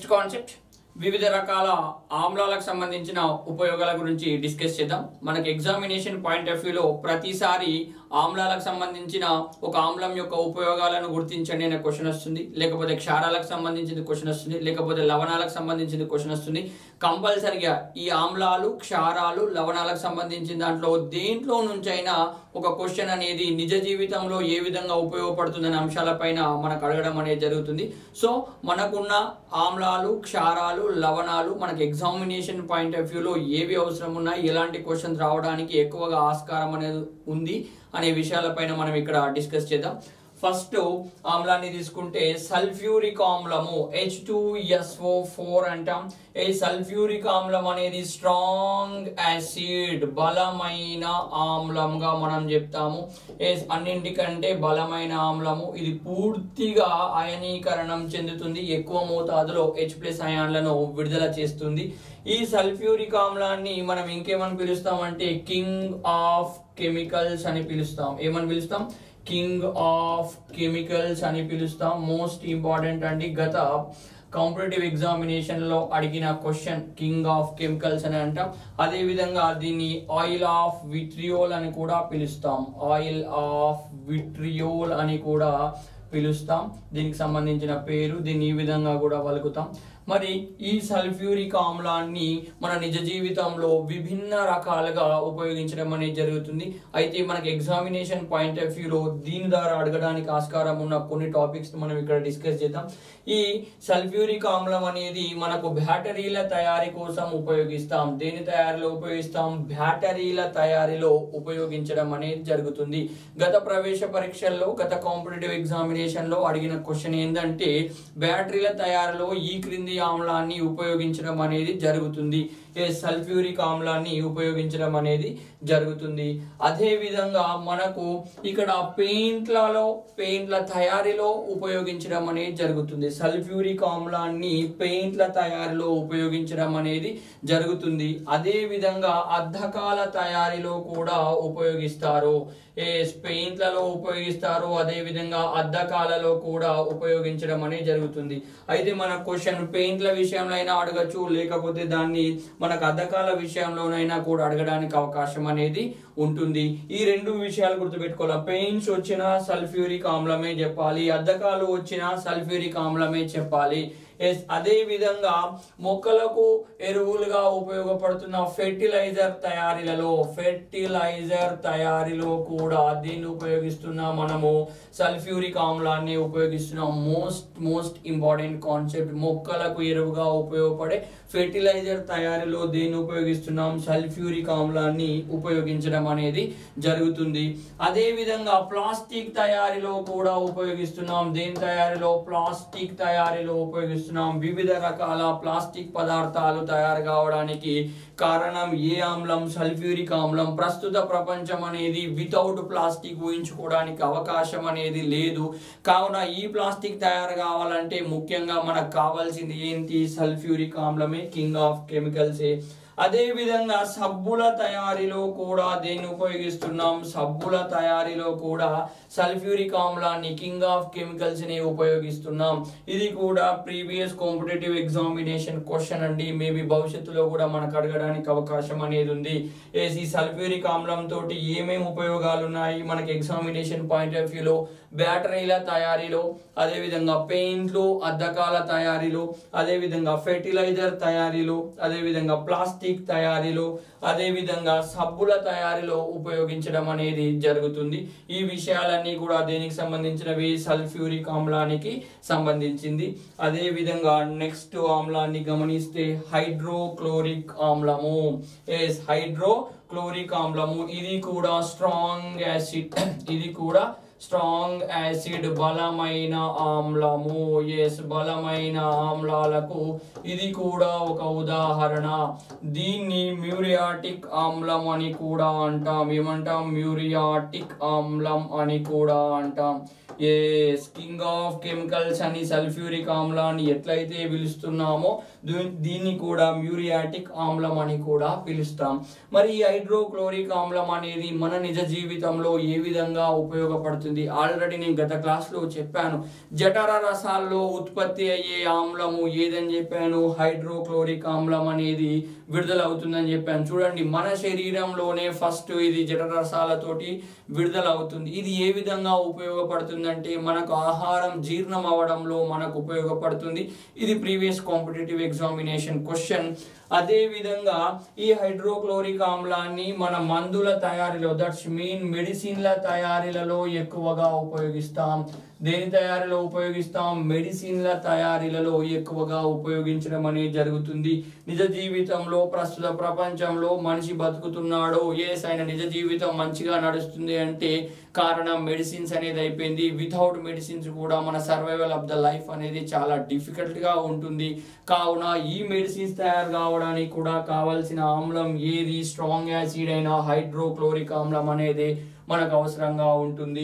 next concept వివిధ రకాల ఆమ్లాలకు సంబంధించిన ఉపయోగాల గురించి డిస్కస్ చేద్దాం మనకి ఎగ్జామినేషన్ పాయింట్ ఆఫ్ వ్యూలో ప్రతిసారి ఆమ్లాలకు సంబంధించిన ఒక ఆమ్లం యొక్క ఉపయోగాలను గుర్తించండి అనే క్వశ్చన్ వస్తుంది లేకపోతే క్షారాలకు సంబంధించిన క్వశ్చన్ వస్తుంది లేకపోతే లవణాలకు సంబంధించిన క్వశ్చన్ వస్తుంది కంపల్సరిగా ఈ ఆమ్లాలు క్షారాలు లవణాలకు సంబంధించిన దాంట్లో దేంట్లో నుంచైనా ఒక క్వశ్చన్ అనేది నిజ జీవితంలో ఏ విధంగా ఉపయోగపడుతుందనే అంశాలపైన మనకు అడగడం అనేది జరుగుతుంది సో మనకున్న ఆమ్లాలు క్షారాలు లవణాలు మనకి ఎగ్జామినేషన్ పాయింట్ ఆఫ్ వ్యూలో ఏవి అవసరం ఉన్నాయి ఎలాంటి క్వశ్చన్స్ రావడానికి ఎక్కువగా ఆస్కారం అనేది ఉంది అనే విషయాలపైన మనం ఇక్కడ డిస్కస్ చేద్దాం ఫస్ట్ ఆమ్లాన్ని తీసుకుంటే సల్ఫ్యూరిక్ ఆమ్లము హెచ్ టూ ఎస్ఓ ఫోర్ అంటాం ఈ సల్ఫ్యూరిక్ ఆమ్లం అనేది స్ట్రాంగ్ యాసిడ్ బలమైన ఆమ్లంగా మనం చెప్తాము ఏ అన్నింటికంటే బలమైన ఆమ్లము ఇది పూర్తిగా అయనీకరణం చెందుతుంది ఎక్కువ మోతాదులో హెచ్ ప్లస్ అయాన్లను విడుదల చేస్తుంది ఈ సల్ఫ్యూరిక్ ఆమ్లాన్ని మనం ఇంకేమని పిలుస్తామంటే కింగ్ ఆఫ్ కెమికల్స్ అని పిలుస్తాం ఏమని పిలుస్తాం కింగ్ ఆఫ్ కెమికల్స్ అని పిలుస్తాం మోస్ట్ ఇంపార్టెంట్ అండి గత కాంపిటేటివ్ ఎగ్జామినేషన్ లో అడిగిన క్వశ్చన్ కింగ్ ఆఫ్ కెమికల్స్ అని అంటాం అదే విధంగా దీన్ని ఆయిల్ ఆఫ్ విట్రియోల్ అని కూడా పిలుస్తాం ఆయిల్ ఆఫ్ విట్రియోల్ అని కూడా పిలుస్తాం దీనికి సంబంధించిన పేరు దీన్ని ఈ విధంగా కూడా పలుకుతాం మరి ఈ సల్ఫ్యూరిక్ ఆమ్లాన్ని మన నిజ జీవితంలో విభిన్న రకాలుగా ఉపయోగించడం అనేది జరుగుతుంది అయితే మనకి ఎగ్జామినేషన్ పాయింట్ ఆఫ్ వ్యూలో దీని ద్వారా అడగడానికి ఆస్కారం ఉన్న కొన్ని టాపిక్స్ మనం ఇక్కడ డిస్కస్ చేద్దాం ఈ సల్ఫ్యూరిక్ ఆమ్లం అనేది మనకు బ్యాటరీల తయారీ కోసం ఉపయోగిస్తాం దేని తయారీలో ఉపయోగిస్తాం బ్యాటరీల తయారీలో ఉపయోగించడం అనేది జరుగుతుంది గత ప్రవేశ పరీక్షల్లో గత కాంపిటేటివ్ ఎగ్జామినేషన్ లో అడిగిన క్వశ్చన్ ఏంటంటే బ్యాటరీల తయారీలో ఈ క్రింది ఆమ్లాన్ని ఉపయోగించడం అనేది జరుగుతుంది ఏ సల్ఫ్యూరిక్ ఆమ్లాన్ని ఉపయోగించడం అనేది జరుగుతుంది అదే విధంగా మనకు ఇక్కడ పెయింట్లలో పెయింట్ల తయారీలో ఉపయోగించడం అనేది జరుగుతుంది సల్ఫ్యూరిక్ ఆమ్లాన్ని పెయింట్ల తయారీలో ఉపయోగించడం అనేది జరుగుతుంది అదే విధంగా అద్దకాల తయారీలో కూడా ఉపయోగిస్తారు ఏ పెయింట్లలో ఉపయోగిస్తారు అదే విధంగా అద్దకాలలో కూడా ఉపయోగించడం అనేది జరుగుతుంది అయితే మన క్వశ్చన్ పెయింట్ల విషయంలో అయినా అడగచ్చు లేకపోతే దాన్ని మనకు అద్దకాల విషయంలోనైనా కూడా అడగడానికి అవకాశం అనేది ఉంటుంది ఈ రెండు విషయాలు గుర్తుపెట్టుకోవాలి పెయింట్స్ వచ్చినా సల్ఫ్యూరిక్ ఆమ్లమే చెప్పాలి అద్దకాలు వచ్చినా సల్ఫ్యూరిక్ ఆమ్లమే చెప్పాలి ఎస్ అదే విధంగా మొక్కలకు ఎరువులుగా ఉపయోగపడుతున్న ఫెర్టిలైజర్ తయారీలలో ఫెర్టిలైజర్ తయారీలో కూడా దీన్ని ఉపయోగిస్తున్నాం మనము సల్ఫ్యూరిక్ ఆమ్లాన్ని ఉపయోగిస్తున్నాం మోస్ట్ మోస్ట్ ఇంపార్టెంట్ కాన్సెప్ట్ మొక్కలకు ఎరువుగా ఉపయోగపడే ఫెర్టిలైజర్ తయారీలో దీన్ని ఉపయోగిస్తున్నాం సల్ఫ్యూరిక్ ఆమ్లాన్ని ఉపయోగించడం అనేది జరుగుతుంది అదే విధంగా ప్లాస్టిక్ తయారీలో కూడా ఉపయోగిస్తున్నాం దేని తయారీలో ప్లాస్టిక్ తయారీలో ఉపయోగిస్తున్నాం వివిధ రకాల ప్లాస్టిక్ పదార్థాలు తయారు కావడానికి కారణం ఏ ఆమ్లం సల్ఫ్యూరిక్ ఆమ్లం ప్రస్తుత ప్రపంచం అనేది వితౌట్ ప్లాస్టిక్ ఊహించుకోవడానికి అవకాశం అనేది లేదు కావున ఈ ప్లాస్టిక్ తయారు కావాలంటే ముఖ్యంగా మనకు కావాల్సింది ఏంటి సల్ఫ్యూరిక్ ఆమ్లమే కింగ్ ఆఫ్ కెమికల్సే అదే విధంగా సబ్బుల తయారీలో కూడా దేన్ని ఉపయోగిస్తున్నాం సబ్బుల తయారీలో కూడా సల్ఫ్యూరిక్ ఆమ్లాన్ని కింగ్ ఆఫ్ కెమికల్స్ ని ఉపయోగిస్తున్నాం ఇది కూడా ప్రీవియస్ కాంపిటేటివ్ ఎగ్జామినేషన్ క్వశ్చన్ అండి మేబీ భవిష్యత్తులో కూడా మనకు అడగడానికి అవకాశం అనేది ఉంది ఈ సల్ఫ్యూరిక్ ఆమ్లం తోటి ఏమేమి ఉపయోగాలు ఉన్నాయి మనకి ఎగ్జామినేషన్ పాయింట్ ఆఫ్ వ్యూలో బ్యాటరీల తయారీలో అదే విధంగా పెయింట్లు అద్దకాల తయారీలో అదే విధంగా ఫెర్టిలైజర్ తయారీలో అదే విధంగా ప్లాస్టిక్ తయారీలో అదే విధంగా సబ్బుల తయారీలో ఉపయోగించడం అనేది జరుగుతుంది ఈ విషయాలన్నీ కూడా దేనికి సంబంధించినవి సల్ఫ్యూరిక్ ఆమ్లానికి సంబంధించింది అదే విధంగా నెక్స్ట్ ఆమ్లాన్ని గమనిస్తే హైడ్రోక్లోరిక్ ఆమ్లము ఎస్ హైడ్రో క్లోరిక్ ఆమ్లము ఇది కూడా స్ట్రాంగ్ యాసిడ్ ఇది కూడా స్ట్రాంగ్ యాసిడ్ బలమైన ఆమ్లము ఎస్ బలమైన ఆమ్లాలకు ఇది కూడా ఒక ఉదాహరణ దీన్ని మ్యూరియాటిక్ ఆమ్లం అని కూడా అంటాం ఏమంటాం మ్యూరియాటిక్ ఆమ్లం అని కూడా అంటాం ఎస్ కింగ్ ఆఫ్ కెమికల్స్ అని సల్ఫ్యూరిక్ ఆమ్లాన్ని ఎట్లయితే పిలుస్తున్నామో దీ- దీన్ని కూడా మ్యూరియాటిక్ ఆమ్లం అని కూడా పిలుస్తాం మరి ఈ హైడ్రోక్లోరిక్ ఆమ్లం అనేది మన నిజ జీవితంలో ఏ విధంగా ఉపయోగపడుతుంది జరుగుతుంది ఆల్రెడీ నేను గత క్లాస్లో చెప్పాను జఠర రసాల్లో ఉత్పత్తి అయ్యే ఆమ్లము ఏదని చెప్పాను హైడ్రోక్లోరిక్ ఆమ్లం అనేది విడుదల అవుతుందని చెప్పాను చూడండి మన శరీరంలోనే ఫస్ట్ ఇది జఠర రసాలతోటి విడుదల అవుతుంది ఇది ఏ విధంగా ఉపయోగపడుతుందంటే మనకు ఆహారం జీర్ణం అవ్వడంలో మనకు ఉపయోగపడుతుంది ఇది ప్రీవియస్ కాంపిటేటివ్ ఎగ్జామినేషన్ క్వశ్చన్ అదే విధంగా ఈ హైడ్రోక్లోరిక్ ఆమ్లాన్ని మన మందుల తయారీలో దట్స్ మీన్ మెడిసిన్ల తయారీలలో ఎక్కువగా ఉపయోగిస్తాం దేని తయారీలో ఉపయోగిస్తాం మెడిసిన్ల తయారీలలో ఎక్కువగా ఉపయోగించడం అనేది జరుగుతుంది నిజ జీవితంలో ప్రస్తుత ప్రపంచంలో మనిషి బతుకుతున్నాడో ఎస్ ఆయన నిజ జీవితం మంచిగా నడుస్తుంది అంటే కారణం మెడిసిన్స్ అనేది అయిపోయింది వితౌట్ మెడిసిన్స్ కూడా మన సర్వైవల్ ఆఫ్ ద లైఫ్ అనేది చాలా డిఫికల్ట్గా ఉంటుంది కావున ఈ మెడిసిన్స్ తయారు కావడానికి కూడా కావాల్సిన ఆమ్లం ఏది స్ట్రాంగ్ యాసిడ్ అయిన హైడ్రోక్లోరిక్ ఆమ్లం అనేది మనకు అవసరంగా ఉంటుంది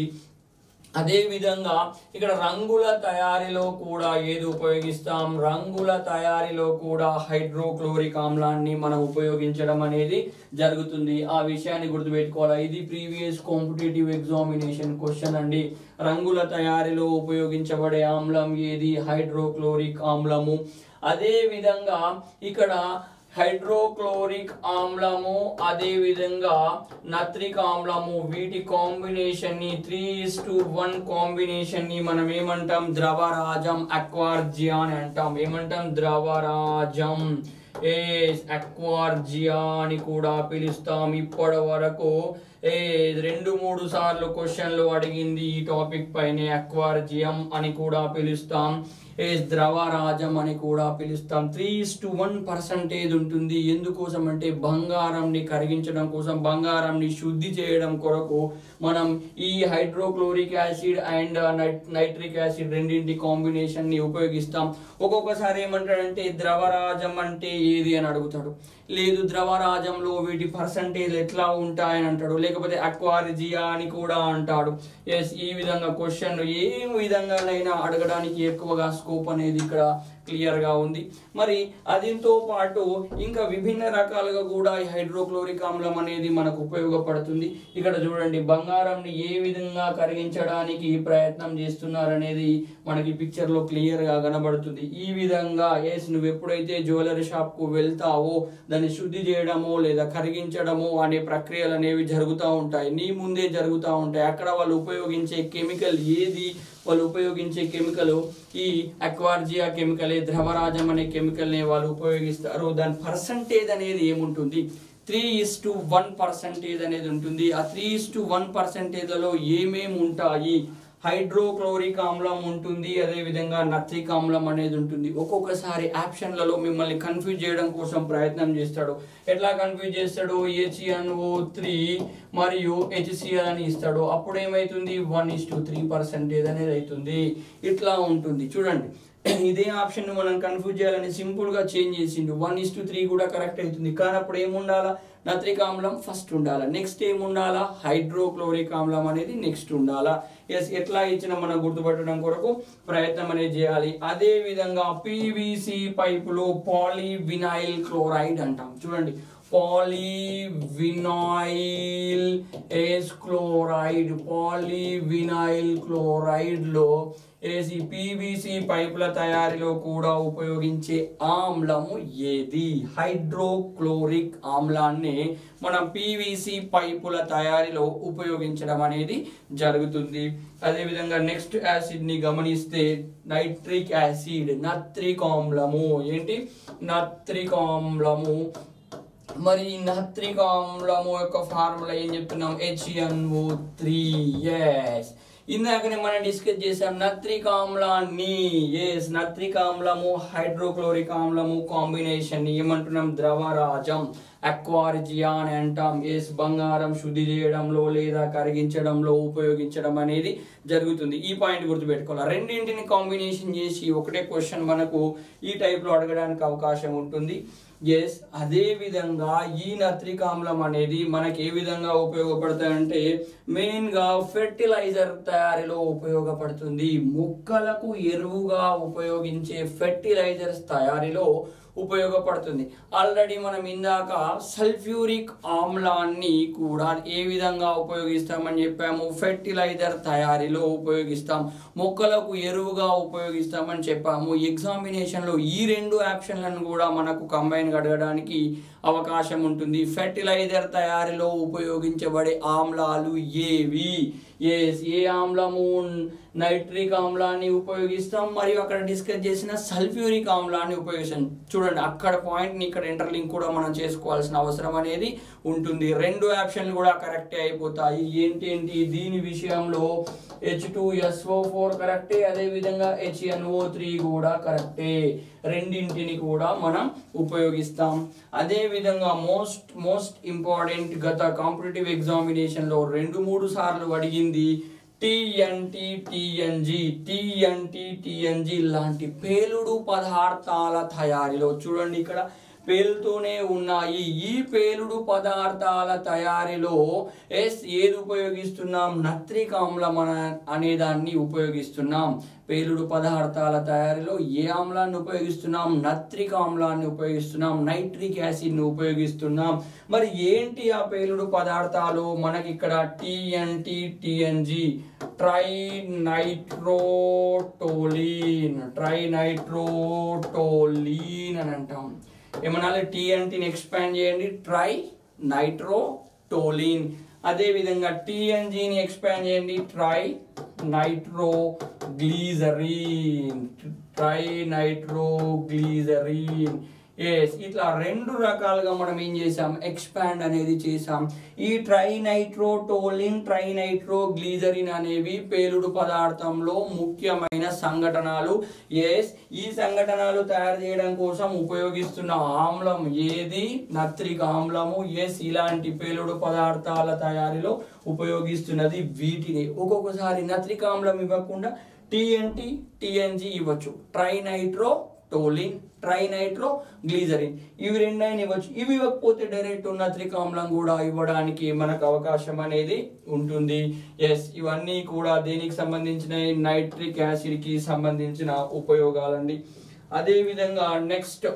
అదే విధంగా ఇక్కడ రంగుల తయారీలో కూడా ఏది ఉపయోగిస్తాం రంగుల తయారీలో కూడా హైడ్రోక్లోరిక్ ఆమ్లాన్ని మనం ఉపయోగించడం అనేది జరుగుతుంది ఆ విషయాన్ని గుర్తుపెట్టుకోవాలి ఇది ప్రీవియస్ కాంపిటేటివ్ ఎగ్జామినేషన్ క్వశ్చన్ అండి రంగుల తయారీలో ఉపయోగించబడే ఆమ్లం ఏది హైడ్రోక్లోరిక్ ఆమ్లము అదే విధంగా ఇక్కడ హైడ్రోక్లోరిక్ ఆమ్లము అదే విధంగా నత్రిక్ ఆమ్లము వీటి కాంబినేషన్ ని three is to one combination ని మనం ఏమంటాం ద్రవరాజం అక్వార్జియా అని అంటాం ఏమంటాం ద్రవరాజం ఏ అక్వార్జియా అని కూడా పిలుస్తాం ఇప్పటి వరకు ఏ రెండు మూడు సార్లు క్వశ్చన్లు అడిగింది ఈ టాపిక్ పైనే అక్వార్జియం అని కూడా పిలుస్తాం ఏ ద్రవరాజం అని కూడా పిలుస్తాం త్రీ టు వన్ పర్సంటేజ్ ఉంటుంది ఎందుకోసం అంటే బంగారంని కరిగించడం కోసం బంగారంని శుద్ధి చేయడం కొరకు మనం ఈ hydrochloric acid and nitric acid రెండింటి కాంబినేషన్ ని ఉపయోగిస్తాం ఒక్కొక్కసారి ఏమంటాడంటే ద్రవరాజం అంటే ఏది అని అడుగుతాడు లేదు ద్రవరాజంలో వీటి పర్సంటేజ్ ఎట్లా ఉంటాయని అంటాడు లేకపోతే అక్వారిజియా అని కూడా అంటాడు ఎస్ ఈ విధంగా క్వశ్చన్ ఏ విధంగానైనా అడగడానికి ఎక్కువగా స్కోప్ అనేది ఇక్కడ క్లియర్ గా ఉంది మరి అదితో పాటు ఇంకా విభిన్న రకాలుగా కూడా ఈ హైడ్రోక్లోరిక్ ఆమ్లం అనేది మనకు ఉపయోగపడుతుంది ఇక్కడ చూడండి బంగారంని ఏ విధంగా కరిగించడానికి ప్రయత్నం చేస్తున్నారనేది మనకి పిక్చర్ లో క్లియర్ గా కనబడుతుంది ఈ విధంగా ఎస్ నువ్వు ఎప్పుడైతే జ్యువెలరీ షాప్ కు వెళ్తావో దాన్ని శుద్ధి చేయడమో లేదా కరిగించడమో అనే ప్రక్రియలు అనేవి జరుగుతూ ఉంటాయి నీ ముందే జరుగుతూ ఉంటాయి అక్కడ వాళ్ళు ఉపయోగించే కెమికల్ ఏది వాళ్ళు ఉపయోగించే కెమికల్ ఈ అక్వార్జియా కెమికల్ ద్రవరాజం అనే కెమికల్ ని వాళ్ళు ఉపయోగిస్తారు దాని పర్సంటేజ్ అనేది ఏముంటుంది three is to one percentage అనేది ఉంటుంది ఆ త్రీ ఇస్ టు వన్ పర్సంటేజ్లలో ఏమేమి ఉంటాయి హైడ్రోక్లోరిక్ ఆమ్లం ఉంటుంది అదే విధంగా నత్రిక్ ఆమ్లం అనేది ఉంటుంది ఒక్కొక్కసారి ఆప్షన్లలో మిమ్మల్ని కన్ఫ్యూజ్ చేయడం కోసం ప్రయత్నం చేస్తాడు ఎట్లా కన్ఫ్యూజ్ చేస్తాడు హెచ్ఎన్ఓ త్రీ మరియు హెచ్సిఎల్ అని ఇస్తాడు అప్పుడు ఏమైతుంది one is to three percentage అనేది అవుతుంది ఇట్లా ఉంటుంది చూడండి ఇదే ఆప్షన్ మనం కన్ఫ్యూజ్ చేయాలని సింపుల్ గా చేంజ్ చేసిండు వన్ ఇస్ టు త్రీ కూడా కరెక్ట్ అవుతుంది కానీ అప్పుడు ఏముండాలా నత్రిక్ ఆమ్లం ఫస్ట్ ఉండాలా నెక్స్ట్ ఏముండాలా హైడ్రోక్లోరిక్ ఆమ్లం అనేది నెక్స్ట్ ఉండాలా ఎస్ ఎట్లా ఇచ్చిన మనం గుర్తుపట్టడం కొరకు ప్రయత్నం అనేది చేయాలి అదే విధంగా పీవీసీ పైపులో పాలీవినైల్ క్లోరైడ్ అంటాం చూడండి polyvinyl yes chloride polyvinyl chloride లో ఏసి పీవీసీ పైపుల తయారీలో కూడా ఉపయోగించే ఆమ్లము ఏది హైడ్రోక్లోరిక్ ఆమ్లాన్ని మనం పీవీసీ పైపుల తయారీలో ఉపయోగించడం అనేది జరుగుతుంది అదేవిధంగా నెక్స్ట్ యాసిడ్ ని గమనిస్తే నైట్రిక్ యాసిడ్ నత్రిక్ ఆమ్లము ఏంటి నత్రిక్ ఆమ్లము మరి ఈ నత్రిక ఆమ్లము యొక్క ఫార్ములా ఏం చెప్తున్నాం హెచ్ఎన్ఓ త్రీ ఎస్ ఇందాకనే మనం డిస్కస్ చేసాం నత్రిక ఆమ్లాన్ని ఎస్ నత్రిక ఆమ్లము హైడ్రోక్లోరిక్ ఆమ్లము కాంబినేషన్ ఏమంటున్నాం ద్రవరాజం అక్వారిజియా అని అంటాం ఎస్ బంగారం శుద్ధి చేయడంలో లేదా కరిగించడంలో ఉపయోగించడం అనేది జరుగుతుంది ఈ పాయింట్ గుర్తుపెట్టుకోవాలి రెండింటిని కాంబినేషన్ చేసి ఒకటే క్వశ్చన్ మనకు ఈ టైప్లో అడగడానికి అవకాశం ఉంటుంది ఎస్ అదే విధంగా ఈ నత్రిక ఆమ్లం అనేది మనకి ఏ విధంగా ఉపయోగపడతాయంటే మెయిన్ గా ఫెర్టిలైజర్ తయారీలో ఉపయోగపడుతుంది మొక్కలకు ఎరువుగా ఉపయోగించే ఫెర్టిలైజర్స్ తయారీలో ఉపయోగపడుతుంది ఆల్రెడీ మనం ఇందాక సల్ఫ్యూరిక్ ఆమ్లాన్ని కూడా ఏ విధంగా ఉపయోగిస్తామని చెప్పాము ఫెర్టిలైజర్ తయారీలో ఉపయోగిస్తాం మొక్కలకు ఎరువుగా ఉపయోగిస్తామని చెప్పాము ఎగ్జామినేషన్లో ఈ రెండు ఆప్షన్లను కూడా మనకు కంబైన్ అడగడానికి అవకాశం ఉంటుంది ఫెర్టిలైజర్ తయారీలో ఉపయోగించబడే ఆమ్లాలు ఏవి ఎస్ ఏ ఆమ్లము నైట్రిక్ ఆమ్లాన్ని ఉపయోగిస్తాం మరియు అక్కడ డిస్కస్ చేసిన సల్ఫ్యూరిక్ ఆమ్లాన్ని ఉపయోగిస్తాం చూడండి అక్కడ పాయింట్ని ఇక్కడ ఇంటర్లింక్ కూడా మనం చేసుకోవాల్సిన అవసరం అనేది ఉంటుంది రెండు ఆప్షన్లు కూడా కరెక్టే అయిపోతాయి ఏంటి ఏంటి దీని విషయంలో హెచ్ టూ ఎస్ఓ ఫోర్ కరెక్టే అదేవిధంగా హెచ్ఎన్ఓ త్రీ కూడా కరెక్టే రెండింటిని కూడా మనం ఉపయోగిస్తాం అదేవిధంగా మోస్ట్ మోస్ట్ ఇంపార్టెంట్ గత కాంపిటేటివ్ ఎగ్జామినేషన్లో రెండు మూడు సార్లు అడిగింది టిఎన్టి టిఎన్జి టిఎన్టి టిఎన్జి లాంటి పేలుడు పదార్థాల తయారీలో చూడండి ఇక్కడ పేలుతూనే ఉన్నాయి ఈ పేలుడు పదార్థాల తయారీలో ఎస్ ఏది ఉపయోగిస్తున్నాం నత్రిక ఆమ్లం అన- అనే దాన్ని ఉపయోగిస్తున్నాం పేలుడు పదార్థాల తయారీలో ఏ ఆమ్లాన్ని ఉపయోగిస్తున్నాం నత్రిక ఆమ్లాన్ని ఉపయోగిస్తున్నాం నైట్రిక్ యాసిడ్ని ఉపయోగిస్తున్నాం మరి ఏంటి ఆ పేలుడు పదార్థాలు మనకి ఇక్కడ టిఎన్టి టిఎన్జి ట్రై నైట్రోటోలిన్ ట్రై నైట్రోటోలిన్ అని అంటాం ఏమనాలి టీఎన్టీని ఎక్స్పాండ్ చేయండి ట్రై నైట్రోటోలిన్ అదేవిధంగా టీఎన్జీని ఎక్స్పాండ్ చేయండి trinitroglycerin trinitroglycerin yes ఇట్లా రెండు రకాలుగా మనం ఏం చేసాం ఎక్స్పాండ్ అనేది చేసాం ఈ ట్రైనైట్రోటోలిన్ ట్రైనైట్రోగ్లీజరిన్ అనేవి పేలుడు పదార్థంలో ముఖ్యమైన సంఘటనలు ఎస్ ఈ సంఘటనలు తయారు చేయడం కోసం ఉపయోగిస్తున్న ఆమ్లం ఏది నత్రిక ఆమ్లము ఎస్ ఇలాంటి పేలుడు పదార్థాల తయారీలో ఉపయోగిస్తున్నది వీటిని ఒక్కొక్కసారి నత్రిక ఆమ్లం ఇవ్వకుండా టిఎన్టి టిఎన్జి ఇవ్వచ్చు ట్రైనైట్రో టోలిన్ ట్రైనైట్రో గ్లీజరిన్ ఇవి రెండైనా ఇవ్వచ్చు ఇవి ఇవ్వకపోతే డైరెక్ట్ నత్రిక ఆమ్లం కూడా ఇవ్వడానికి మనకు అవకాశం అనేది ఉంటుంది ఎస్ ఇవన్నీ కూడా దేనికి సంబంధించిన నైట్రిక్ యాసిడ్ కి సంబంధించిన ఉపయోగాలండి అదే విధంగా నెక్స్ట్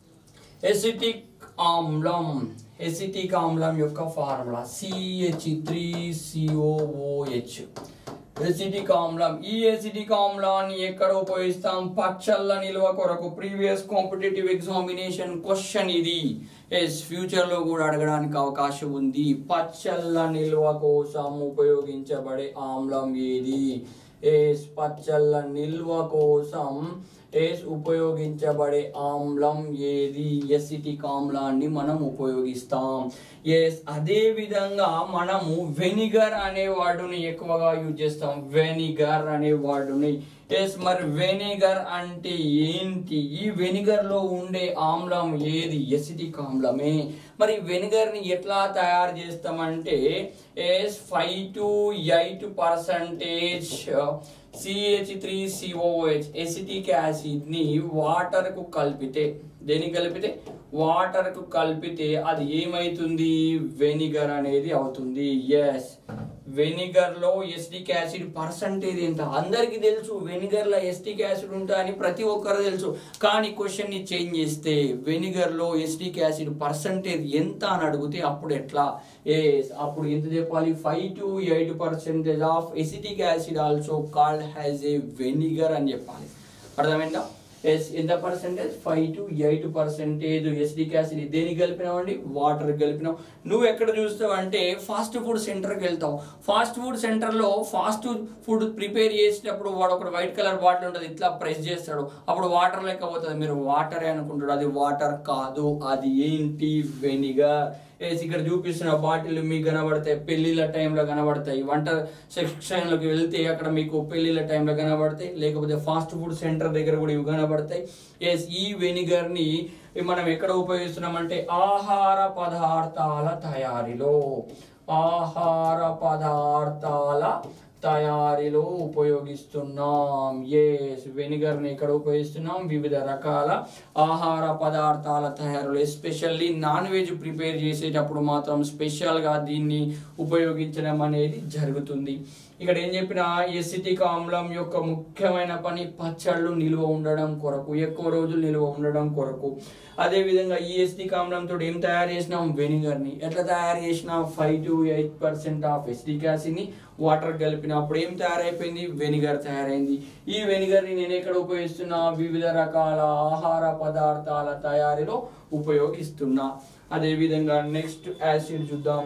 ఎసిటిక్ ఆమ్లం ఎసిటిక్ ఆమ్లం యొక్క formula CH three COOH acetic ఆమ్లం ఈ ఎసిటిక్ ఆమ్లాన్ని ఎక్కడ ఉపయోగిస్తాం పచ్చళ్ళ నిల్వ కొరకు ప్రీవియస్ కాంపిటేటివ్ ఎగ్జామినేషన్ క్వశ్చన్ ఇది ఎస్ ఫ్యూచర్ లో కూడా అడగడానికి అవకాశం ఉంది పచ్చళ్ళ నిల్వ కోసం ఉపయోగించబడే ఆమ్లం ఏది ఎస్ పచ్చళ్ళ నిల్వ కోసం ఎస్ ఉపయోగించబడే ఆమ్లం ఏది ఎసిటిక్ ఆమ్లాన్ని మనం ఉపయోగిస్తాం ఎస్ అదే విధంగా మనము వెనిగర్ అనే వర్డుని ఎక్కువగా యూజ్ చేస్తాం వెనిగర్ అనే వర్డుని ఎస్ మరి వెనిగర్ అంటే ఏంటి ఈ వెనిగర్ లో ఉండే ఆమ్లం ఏది ఎసిటిక్ ఆమ్లమే మరి వెనిగర్ ని ఎట్లా తయారు చేస్తామంటే yes five to eight percentage CH three COH acetic acid ని వాటర్ కు కలిపితే దేనికి కలిపితే వాటర్ కు కలిపితే అది ఏమైతుంది వెనిగర్ అనేది అవుతుంది ఎస్ వెనిగర్ లో ఎస్టిక్ యాసిడ్ పర్సంటేజ్ ఎంత అందరికీ తెలుసు వెనిగర్ లో ఎస్టిక్ యాసిడ్ ఉంటా అని ప్రతి ఒక్కరు తెలుసు కానీ క్వశ్చన్ ని చేంజ్ చేస్తే వెనిగర్ లో ఎస్టిక్ యాసిడ్ పర్సంటేజ్ ఎంత అని అడిగితే అప్పుడు ఎట్లా ఏ అప్పుడు ఎంత చెప్పాలి five to eight percentage of acetic acid also called as a vinegar అని చెప్పాలి అర్థమైందా ఎస్ ఎంత percentage five to eight percentage acetic acid దేనికి కలిపినామండి వాటర్ కలిపినాం నువ్వు ఎక్కడ చూస్తావు అంటే ఫాస్ట్ ఫుడ్ సెంటర్కి వెళ్తావు ఫాస్ట్ ఫుడ్ సెంటర్లో ఫాస్ట్ ఫుడ్ ప్రిపేర్ చేసేటప్పుడు వాడు ఒక వైట్ కలర్ బాటిల్ ఉంటుంది ఇట్లా ప్రెస్ చేస్తాడు అప్పుడు వాటర్ లెక్క పోతుంది మీరు వాటరే అనుకుంటాడు అది వాటర్ కాదు అది ఏంటి వెనిగర్ వేసి ఇక్కడ చూపిస్తున్న బాటిల్ మీకు కనబడతాయి పెళ్లిళ్ళ టైంలో కనబడతాయి వంట సెక్షన్లోకి వెళ్తే అక్కడ మీకు పెళ్లిళ్ళ టైంలో కనబడతాయి లేకపోతే ఫాస్ట్ ఫుడ్ సెంటర్ దగ్గర కూడా ఇవి కనబడతాయి ఎస్ ఈ వెనిగర్ని మనం ఎక్కడ ఉపయోగిస్తున్నామంటే ఆహార పదార్థాల తయారీలో ఆహార పదార్థాల తయారీలో ఉపయోగిస్తున్నాం ఎస్ వెనిగర్ని ఇక్కడ ఉపయోగిస్తున్నాం వివిధ రకాల ఆహార పదార్థాల తయారీలో ఎస్పెషల్లీ నాన్ వెజ్ ప్రిపేర్ చేసేటప్పుడు మాత్రం స్పెషల్గా దీన్ని ఉపయోగించడం అనేది జరుగుతుంది ఇక్కడ ఏం చెప్పిన ఎసిటిక్ ఆమ్లం యొక్క ముఖ్యమైన పని పచ్చళ్ళు నిల్వ ఉండడం కొరకు ఎక్కువ రోజులు నిల్వ ఉండడం కొరకు అదే విధంగా ఈ ఎసిటిక్ ఆమ్లంతో ఏం తయారు చేసినాం వెనిగర్ ని ఎట్లా తయారు చేసినాం five to eight percent of acetic acid ని వాటర్ కలిపినప్పుడు ఏం తయారైపోయింది వెనిగర్ తయారైంది ఈ వెనిగర్ ని నేను ఎక్కడ ఉపయోగిస్తున్నా వివిధ రకాల ఆహార పదార్థాల తయారీలో ఉపయోగిస్తున్నా అదే విధంగా నెక్స్ట్ యాసిడ్ చూద్దాం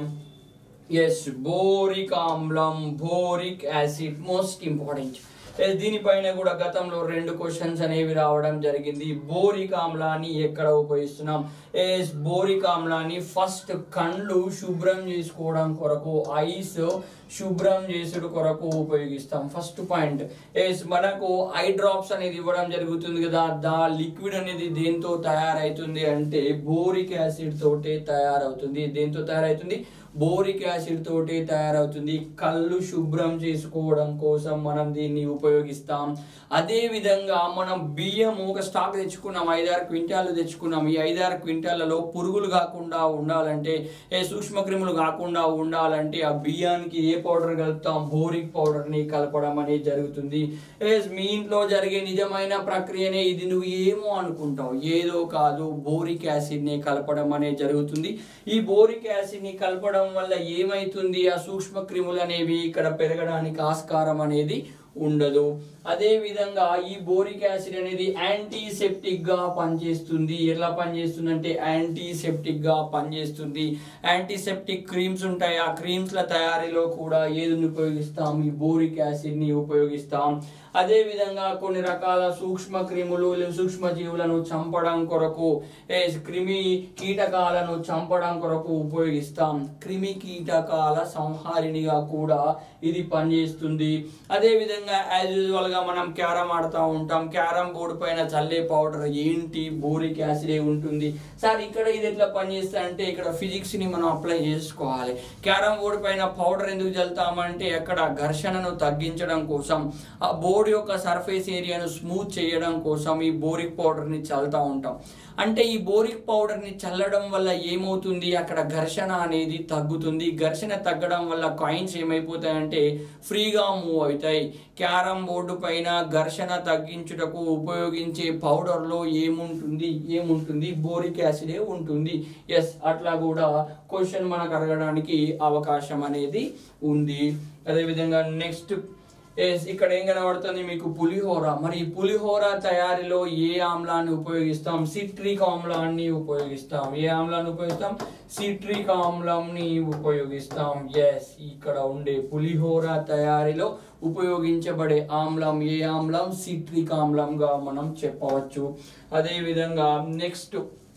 ఎస్ బోరిక్ ఆమ్లం బోరిక్ యాసిడ్ మోస్ట్ ఇంపార్టెంట్ దీనిపైన కూడా గతంలో రెండు క్వశ్చన్స్ అనేవి రావడం జరిగింది బోరిక్ ఆమ్లాన్ని ఎక్కడ ఉపయోగిస్తున్నాం ఎస్ బోరిక్ ఆమ్లాన్ని ఫస్ట్ కండ్లు శుభ్రం చేసుకోవడం కొరకు ఐస్ శుభ్రం చేసుడు కొరకు ఉపయోగిస్తాం ఫస్ట్ పాయింట్ ఎస్ మనకు ఐ డ్రాప్స్ అనేది ఇవ్వడం జరుగుతుంది కదా దా లిక్విడ్ అనేది దేంతో తయారవుతుంది అంటే బోరిక్ యాసిడ్ తోటే తయారవుతుంది దేంతో తయారవుతుంది బోరిక్ యాసిడ్ తోటి తయారవుతుంది కళ్ళు శుభ్రం చేసుకోవడం కోసం మనం దీన్ని ఉపయోగిస్తాం అదే విధంగా మనం బియ్యం ఒక స్టాక్ తెచ్చుకున్నాం ఐదారు క్వింటాలు తెచ్చుకున్నాం ఈ ఐదారు క్వింటాలలో పురుగులు కాకుండా ఉండాలంటే ఏ సూక్ష్మ క్రిములు కాకుండా ఉండాలంటే ఆ బియ్యానికి ఏ పౌడర్ కలుపుతాం బోరిక్ పౌడర్ ని కలపడం అనేది జరుగుతుంది ఎస్ మీ ఇంట్లో జరిగే నిజమైన ప్రక్రియనే ఇది నువ్వు ఏమో అనుకుంటావు ఏదో కాదు బోరిక్ యాసిడ్ ని కలపడం అనేది జరుగుతుంది ఈ బోరిక్ యాసిడ్ ని కలపడం వల్ల ఏమైతుంది ఆ సూక్ష్మ క్రిములు అనేవి ఇక్కడ పెరగడానికి ఆస్కారం అనేది ఉండదు అదే విధంగా ఈ బోరిక్ యాసిడ్ అనేది యాంటీసెప్టిక్ గా పనిచేస్తుంది ఎలా పనిచేస్తుంది అంటే యాంటీసెప్టిక్ గా పనిచేస్తుంది యాంటీసెప్టిక్ క్రీమ్స్ ఉంటాయి ఆ క్రీమ్స్ ల తయారీలో కూడా ఏదిని ఉపయోగిస్తాం ఈ బోరిక్ యాసిడ్ ని ఉపయోగిస్తాం అదే విధంగా కొన్ని రకాల సూక్ష్మ క్రిములు లేదా సూక్ష్మ జీవులను చంపడం కొరకు ఏ క్రిమి కీటకాలను చంపడం కొరకు ఉపయోగిస్తాం క్రిమి కీటకాల సంహారిణిగా కూడా ఇది పనిచేస్తుంది అదే విధంగా యాజ్ యూజువల్ గా మనం క్యారమ్ ఆడుతూ ఉంటాం క్యారమ్ బోర్డు పైన చల్లే పౌడర్ ఏంటి బోరిక్ యాసిడ్ ఉంటుంది సార్ ఇక్కడ ఇది ఎట్లా పనిచేస్తా అంటే ఇక్కడ ఫిజిక్స్ ని మనం అప్లై చేసుకోవాలి క్యారమ్ బోర్డు పైన పౌడర్ ఎందుకు చల్లుతామంటే అక్కడ ఘర్షణను తగ్గించడం కోసం ఆ బోర్డు యొక్క సర్ఫేస్ ఏరియాను స్మూత్ చేయడం కోసం ఈ బోరిక్ పౌడర్ ని చల్లుతూ ఉంటాం అంటే ఈ బోరిక్ పౌడర్ ని చల్లడం వల్ల ఏమవుతుంది అక్కడ ఘర్షణ అనేది తగ్గుతుంది ఘర్షణ తగ్గడం వల్ల కాయిన్స్ ఏమైపోతాయంటే ఫ్రీగా మూవ్ అవుతాయి క్యారమ్ బోర్డు పైన ఘర్షణ తగ్గించుటకు ఉపయోగించే పౌడర్లో ఏముంటుంది ఏముంటుంది బోరిక్ యాసిడే ఉంటుంది ఎస్ అట్లా కూడా క్వశ్చన్ మనకు అడగడానికి అవకాశం అనేది ఉంది అదేవిధంగా నెక్స్ట్ ఎస్ ఇక్కడ ఏం కనబడుతుంది మీకు పులిహోర మరి ఈ పులిహోర తయారీలో ఏ ఆమ్లాన్ని ఉపయోగిస్తాం సిట్రిక్ ఆమ్లాన్ని ఉపయోగిస్తాం ఏ ఆమ్లాన్ని ఉపయోగిస్తాం సిట్రిక్ ఆమ్లంని ఉపయోగిస్తాం ఎస్ ఇక్కడ ఉండే పులిహోర తయారీలో ఉపయోగించబడే ఆమ్లం ఏ ఆమ్లం సిట్రిక్ ఆమ్లంగా మనం చెప్పవచ్చు అదే విధంగా నెక్స్ట్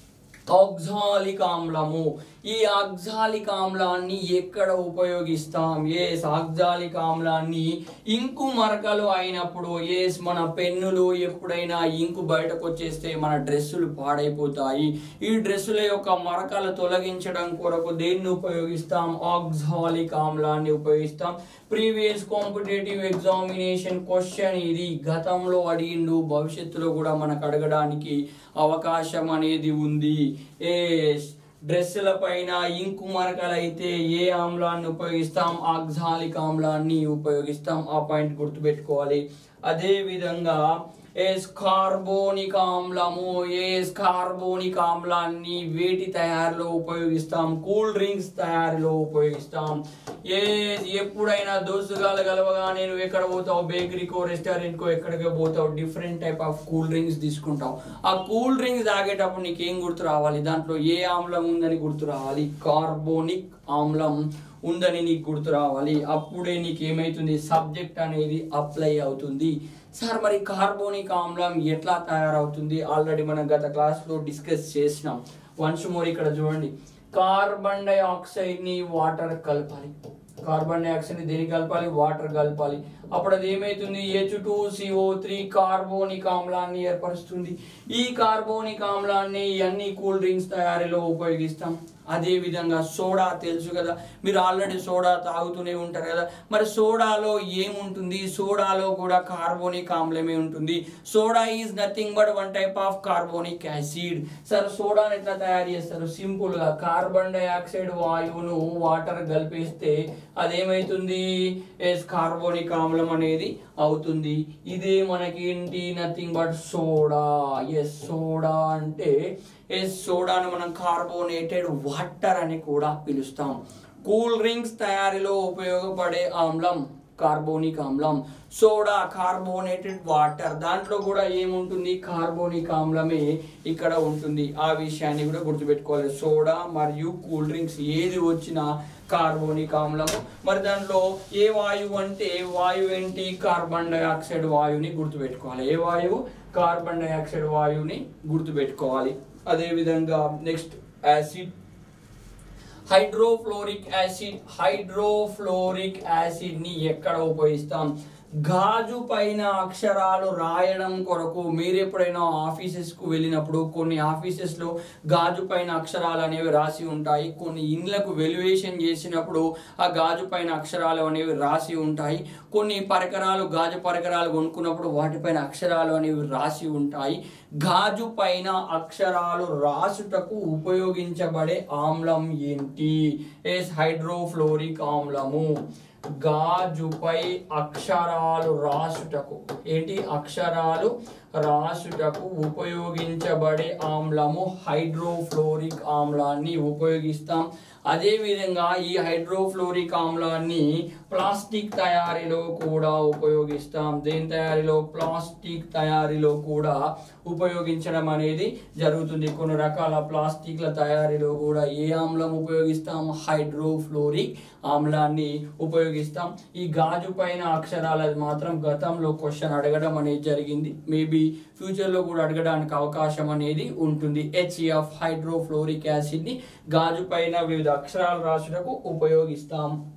ఆక్సాలిక్ ఆమ్లము ఈ ఆక్సాలిక్ ఆమ్లాన్ని ఎక్కడ ఉపయోగిస్తాం ఎస్ ఆక్సాలిక్ ఆమ్లాన్ని ఇంకు మరకలు అయినప్పుడు ఎస్ మన పెన్నులు ఎప్పుడైనా ఇంకు బయటకు వచ్చేస్తే మన డ్రెస్సులు పాడైపోతాయి ఈ డ్రెస్సుల యొక్క మరకలు తొలగించడం కొరకు దేన్ని ఉపయోగిస్తాం ఆక్సాలిక్ ఆమ్లాన్ని ఉపయోగిస్తాం ప్రీవియస్ కాంపిటేటివ్ ఎగ్జామినేషన్ క్వశ్చన్ ఇది గతంలో అడిగిండు భవిష్యత్తులో కూడా మనకు అడగడానికి అవకాశం అనేది ఉంది ఏ డ్రెస్సుల పైన ఇంకు మరకలు అయితే ఏ ఆమ్లాన్ని ఉపయోగిస్తాం ఆక్సాలిక్ ఆమ్లాన్ని ఉపయోగిస్తాం ఆ పాయింట్ గుర్తుపెట్టుకోవాలి అదే విధంగా ఎస్ కార్బోనిక్ ఆమ్లము ఎస్ కార్బోనిక్ ఆమ్లాన్ని వేటి తయారీలో ఉపయోగిస్తాం కూల్ డ్రింక్స్ తయారీలో ఉపయోగిస్తాం ఏ ఎప్పుడైనా దోస్తుగాలు గలవగానే నువ్వు ఎక్కడ పోతావు బేకరీకో రెస్టారెంట్కో ఎక్కడికో పోతావు different type of cool drinks తీసుకుంటావు ఆ కూల్ డ్రింక్స్ తాగేటప్పుడు నీకు ఏం గుర్తు రావాలి దాంట్లో ఏ ఆమ్లం ఉందని గుర్తు రావాలి కార్బోనిక్ ఆమ్లం ఉందని నీకు గుర్తు రావాలి అప్పుడే నీకు ఏమైతుంది సబ్జెక్ట్ అనేది అప్లై అవుతుంది సార్ మరి కార్బోనిక్ ఆమ్లం ఎట్లా తయారవుతుంది ఆల్రెడీ మనం గత క్లాస్లో డిస్కస్ చేసినాం వన్స్ మోర్ ఇక్కడ చూడండి కార్బన్ డైఆక్సైడ్ ని వాటర్ కలపాలి కార్బన్ డైఆక్సైడ్ ని దేనికి కలపాలి వాటర్ కలపాలి అప్పుడు అది ఏమైతుంది H two CO three carbonic ఆమ్లాన్ని ఏర్పరుస్తుంది ఈ కార్బోనిక్ ఆమ్లాన్ని అన్ని కూల్ డ్రింక్స్ తయారీలో ఉపయోగిస్తాం అదే విధంగా సోడా తెలుసు కదా మీరు ఆల్రెడీ సోడా తాగుతూనే ఉంటారు కదా మరి సోడాలో ఏముంటుంది సోడాలో కూడా కార్బోనిక్ ఆమ్లమే ఉంటుంది soda is nothing but one type of carbonic acid sir సోడాని ఎట్లా తయారు చేస్తారు సింపుల్ గా కార్బన్ డైఆక్సైడ్ వాయువును వాటర్ కలిపేస్తే అదేమైతుంది ఎస్ కార్బోనిక్ ఆమ్లం అనేది అవుతుంది ఇదే మనకి ఏంటి nothing but soda yes soda అంటే ఎస్ సోడాను మనం కార్బోనేటెడ్ వాటర్ అని కూడా పిలుస్తాం కూల్ డ్రింక్స్ తయారీలో ఉపయోగపడే ఆమ్లం కార్బోనిక్ ఆమ్లం సోడా కార్బోనేటెడ్ వాటర్ దాంట్లో కూడా ఏముంటుంది కార్బోనిక్ ఆమ్లమే ఇక్కడ ఉంటుంది ఆ విషయాన్ని కూడా గుర్తుపెట్టుకోవాలి సోడా మరియు కూల్ డ్రింక్స్ ఏది వచ్చినా కార్బోనిక్ ఆమ్లము మరి దాంట్లో ఏ వాయువు అంటే వాయువు ఏంటి కార్బన్ డైఆక్సైడ్ వాయువుని గుర్తుపెట్టుకోవాలి ఏ వాయువు కార్బన్ డైఆక్సైడ్ వాయువుని గుర్తుపెట్టుకోవాలి అదేవిధంగా next acid hydrofluoric acid hydrofluoric acid ని ఎక్కడ ఉపయోగిస్తాం గాజు పైన అక్షరాలు రాయడం కొరకు మీరు ఎప్పుడైనా ఆఫీసెస్ కు వెళ్ళినప్పుడు కొన్ని ఆఫీసెస్ లో గాజు పైన అక్షరాలు అనేవి రాసి ఉంటాయి కొన్ని ఇండ్లకు వెల్యువేషన్ చేసినప్పుడు ఆ గాజు పైన అక్షరాలు అనేవి రాసి ఉంటాయి కొన్ని పరికరాలు గాజు పరికరాలు కొనుక్కున్నప్పుడు వాటిపైన అక్షరాలు అనేవి రాసి ఉంటాయి గాజు పైన అక్షరాలు రాసుటకు ఉపయోగించబడే ఆమ్లం ఏంటి ఎస్ హైడ్రోఫ్లోరిక్ ఆమ్లము గాజుపై అక్షరాలు రాసుటకు ఏంటి అక్షరాలు రాసుటకు ఉపయోగించబడే ఆమ్లము హైడ్రోఫ్లోరిక్ ఆమ్లాన్ని ఉపయోగిస్తాం అదేవిధంగా ఈ హైడ్రోఫ్లోరిక్ ఆమ్లాన్ని ప్లాస్టిక్ తయారీలో కూడా ఉపయోగిస్తాం దేని తయారీలో ప్లాస్టిక్ తయారీలో కూడా ఉపయోగించడం అనేది జరుగుతుంది కొన్ని రకాల ప్లాస్టిక్ల తయారీలో కూడా ఏ ఆమ్లం ఉపయోగిస్తాం హైడ్రోఫ్లోరిక్ ఆమ్లాన్ని ఉపయోగిస్తాం ఈ గాజు పైన అక్షరాలది మాత్రం గతంలో క్వశ్చన్ అడగడం అనేది జరిగింది మేబీ ఫ్యూచర్లో కూడా అడగడానికి అవకాశం అనేది ఉంటుంది హెచ్ఈఎఫ్ హైడ్రోఫ్లోరిక్ యాసిడ్ని గాజు పైన వివిధ అక్షరాలు రాసుటకు ఉపయోగిస్తాం